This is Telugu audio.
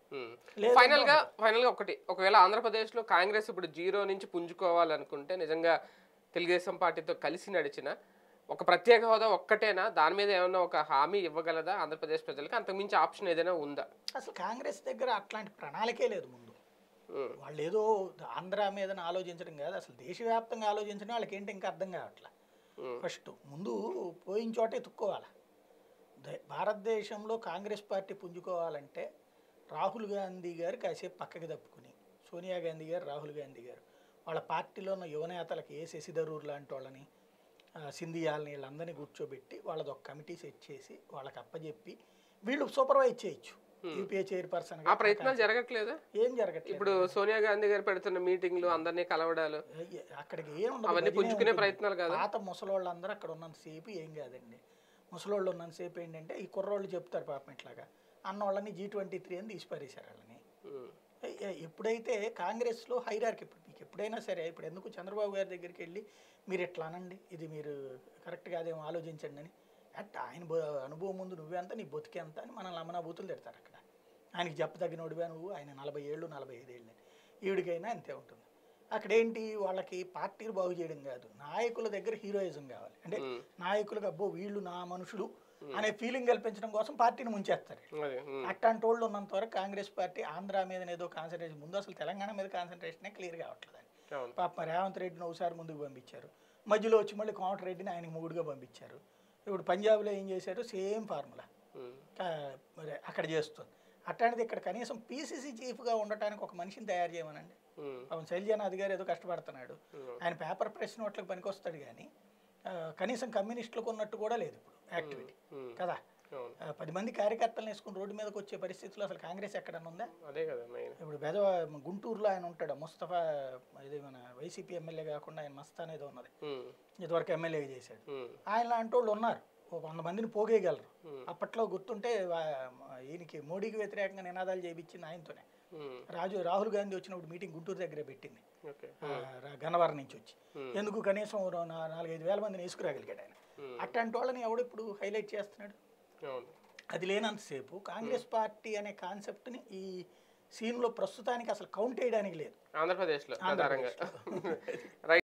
లేదు ఫైనల్ గా ఫైనల్ గా ఒకటి ఒకవేళ ఆంధ్రప్రదేశ్ లో కాంగ్రెస్ ఇప్పుడు జీరో నుంచి పుంజుకోవాలనుకుంటే నిజంగా తెలుగుదేశం పార్టీతో కలిసి నడిచిన ఒక ప్రత్యేక హోదా ఒక్కటేనా దాని మీద ఏమన్నా ఒక హామీ ఇవ్వగలదా ఆంధ్రప్రదేశ్ ప్రజలకు అంతకుమించి ఆప్షన్ ఏదైనా ఉందా అసలు కాంగ్రెస్ దగ్గర అట్లాంటి ప్రణాళికే లేదు ముందు ఉమ్, వాళ్ళు ఏదో ఆంధ్ర మీద ఆలోచించడం కాదు అసలు దేశవ్యాప్తంగా ఆలోచించడం వాళ్ళకి ఏంటి ఇంకా అర్థం కావట్లా ఉమ్, ఫస్ట్ ముందు పోయిన చోటే ఎత్తుక్కోవాలి దే- భారతదేశంలో కాంగ్రెస్ పార్టీ పుంజుకోవాలంటే రాహుల్ గాంధీ గారు కాసేపు పక్కకి తప్పుకుని సోనియా గాంధీ గారు రాహుల్ గాంధీ గారు వాళ్ళ పార్టీలో ఉన్న యువనేతలకి ఏ శశిధరూర్ లాంటి వాళ్ళని ఆ, సింధియాలని వీళ్ళందరినీ కూర్చోబెట్టి వాళ్ళది ఒక కమిటీ సెట్ చేసి వాళ్ళకి అప్పచెప్పి వీళ్ళు సూపర్వైజ్ చేయొచ్చు యూపీఏ చైర్పర్సన్ ఆ ప్రయత్నాలు జరగట్లేదా ఏం జరగట్లేదు ఇప్పుడు సోనియా గాంధీ గారు పెడుతున్న మీటింగ్లు అందరినీ కలవడాలు ఏ- అక్కడికి ఏం ఉండదు అవన్నీ భజనే పుంజుకునే ఉంటుంది. ప్రయత్నాలు కాదా పాత ముసలోళ్ళందరూ అక్కడ ఉన్నంతసేపు ఏం కాదండి ముసలోళ్ళు ఉన్నంతసేపు ఏంటంటే ఈ కుర్రోళ్ళు చెప్తారు పాపం ఇట్లాగా అన్నోళ్ళని జీ ట్వంటీ త్రీ అని తీసిపారేశారు వాళ్ళని ఉమ్, ఎ- ఎ- ఎప్పుడైతే కాంగ్రెస్లో హైరార్కి ఇప్పుడు మీకు ఎప్పుడైనా సరే ఇప్పుడు ఎందుకు చంద్రబాబు గారి దగ్గరికి వెళ్ళి మీరు ఎట్లా అనండి ఇది మీరు కరెక్ట్ కాదేమో ఆలోచించండి అని అట్ ఆయన బ- అనుభవం ముందు నువ్వే అంత నీ బతికే అంత అని మనల్ని అమ్మనా బూతులు తిడతారు అక్కడ ఆయనకి చెప్పదగినోడివే నువ్వు ఆయన నలభై ఏళ్ళు నలభై ఐదు ఏళ్ళు అని ఈవిడికైనా అంతే ఉంటుంది అక్కడ ఏంటి వాళ్ళకి పార్టీలు బాగు చేయడం కాదు నాయకుల దగ్గర హీరోయిజం కావాలి అంటే ఉమ్, నాయకులకు అబ్బో వీళ్ళు నా మనుషులు అనే ఫీలింగ్ కల్పించడం కోసం పార్టీని ముంచేస్తారు అదే ఉమ్, అట్లాంటి వాళ్ళు ఉన్నంత వరకు కాంగ్రెస్ పార్టీ ఆంధ్ర మీద ఏదో కాన్సన్ట్రేషన్ ముందు అసలు తెలంగాణ మీద కాన్సన్ట్రేషనే క్లియర్ కావట్లేదు అవును పాప రేవంత్ రెడ్డిని ఒకసారి ముందుకు పంపించారు మధ్యలో వచ్చి మళ్ళీ కోమటి రెడ్డిని ఆయనకి మూడుగా పంపించారు ఇప్పుడు పంజాబ్లో ఏం చేశారు సేమ్ ఫార్ములా ఉమ్, మరి అక్కడ చేస్తుంది అట్లాంటిది ఇక్కడ కనీసం పీసీసీ చీఫ్గా ఉండటానికి ఒక మనిషిని తయారు చేయమనండి ఉమ్, పాపం శైలజానాథ్ గారు ఏదో కష్టపడుతున్నాడు ఉమ్, ఆయన పేపర్ ప్రెస్ నోట్లకు పనికొస్తాడు కానీ ఆ, కనీసం కమ్యూనిస్టులకు ఉన్నట్టు కూడా లేదు ఇప్పుడు యాక్టివిటీ ఉమ్, కదా అవును ఆ, పది మంది కార్యకర్తలను వేసుకుని రోడ్డు మీదకి వచ్చే పరిస్థితిలో అసలు కాంగ్రెస్ ఎక్కడన్నా ఉందా అదే కదా మెయిన్ ఇప్పుడు బెద గుంటూరులో ఆయన ఉంటాడు ముస్తఫా ఇది మన వైసీపీ ఎమ్మెల్యే కాకుండా ఆయన మస్తాన్ ఏదో ఉన్నది ఉమ్, ఇదివరకు ఎమ్మెల్యే చేశాడు ఉమ్, ఆయన లాంటి వాళ్ళు ఉన్నారు ఒక వంద మందిని పోగేయగలరు ఉమ్, అప్పట్లో గుర్తుంటే వా- ఈయనకి మోడీకి వ్యతిరేకంగా నినాదాలు చేయించింది ఆయనతోనే ఉమ్, రాజు రాహుల్ గాంధీ వచ్చినప్పుడు మీటింగ్ గుంటూరు దగ్గర పెట్టింది ఓకే ఆ, రా- గన్నవరం నుంచి వచ్చి ఉమ్, ఎందుకు కనీసం ఓ నా- నాలుగైదు వేల మందిని వేసుకురాగలిగాడు ఆయన ఉమ్, అట్లాంటి వాళ్ళని ఎవడు ఇప్పుడు హైలైట్ చేస్తున్నాడు అవును అది లేనంతసేపు కాంగ్రెస్ పార్టీ అనే కాన్సెప్ట్ని ఈ సీన్లో ప్రస్తుతానికి అసలు కౌంట్ చేయడానికి లేదు ఆంధ్రప్రదేశ్లో ప్రధానంగా ఆంధ్రప్రదేశ్లో. రైట్